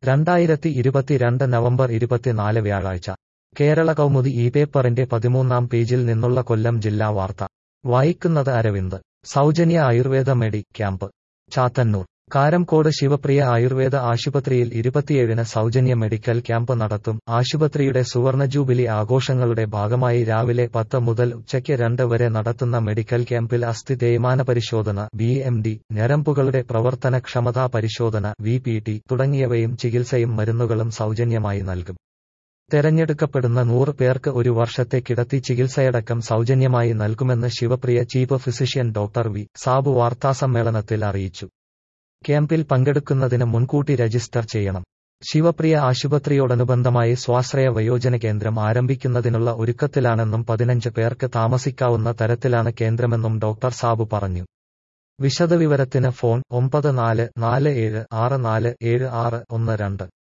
രണ്ടായിരത്തി ഇരുപത്തിരണ്ട് നവംബർ ഇരുപത്തിനാല് വ്യാഴാഴ്ച കേരള കൗമുദി ഈ പേപ്പറിന്റെ പതിമൂന്നാം പേജിൽ നിന്നുള്ള കൊല്ലം ജില്ലാ വാർത്ത വായിക്കുന്നത് അരവിന്ദ് സൗജന്യ ആയുർവേദ മെഡി ക്യാമ്പ് ചാത്തന്നൂർ കാരംകോട് ശിവപ്രിയ ആയുർവേദ ആശുപത്രിയിൽ ഇരുപത്തിയേഴിന് സൗജന്യ മെഡിക്കൽ ക്യാമ്പ് നടത്തും ആശുപത്രിയുടെ സുവർണ ജൂബിലി ആഘോഷങ്ങളുടെ ഭാഗമായി രാവിലെ പത്ത് മുതൽ ഉച്ചയ്ക്ക് രണ്ട് വരെ നടത്തുന്ന മെഡിക്കൽ ക്യാമ്പിൽ അസ്ഥി തേയ്മാന പരിശോധന ബി എം ഡി ഞരമ്പുകളുടെ പ്രവർത്തനക്ഷമതാ പരിശോധന വി പി ടി തുടങ്ങിയവയും ചികിത്സയും മരുന്നുകളും സൗജന്യമായി നൽകും തെരഞ്ഞെടുക്കപ്പെടുന്ന നൂറ് പേർക്ക് ഒരു വർഷത്തെ കിടത്തി ചികിത്സയടക്കം സൗജന്യമായി നൽകുമെന്ന് Sivapriya chief physician doctor V Sabu വാർത്താസമ്മേളനത്തിൽ അറിയിച്ചു ക്യാമ്പിൽ പങ്കെടുക്കുന്നതിന് മുൻകൂട്ടി രജിസ്റ്റർ ചെയ്യണം ശിവപ്രിയ ആശുപത്രിയോടനുബന്ധമായി സ്വാശ്രയ വയോജന കേന്ദ്രം ആരംഭിക്കുന്നതിനുള്ള ഒരുക്കത്തിലാണെന്നും പതിനഞ്ച് പേർക്ക് താമസിക്കാവുന്ന തരത്തിലാണ് കേന്ദ്രമെന്നും ഡോക്ടർ സാബു പറഞ്ഞു വിശദവിവരത്തിന് ഫോൺ ഒമ്പത് നാല് നാല് ഏഴ് ആറ് നാല് ഏഴ് ആറ് ഒന്ന് രണ്ട്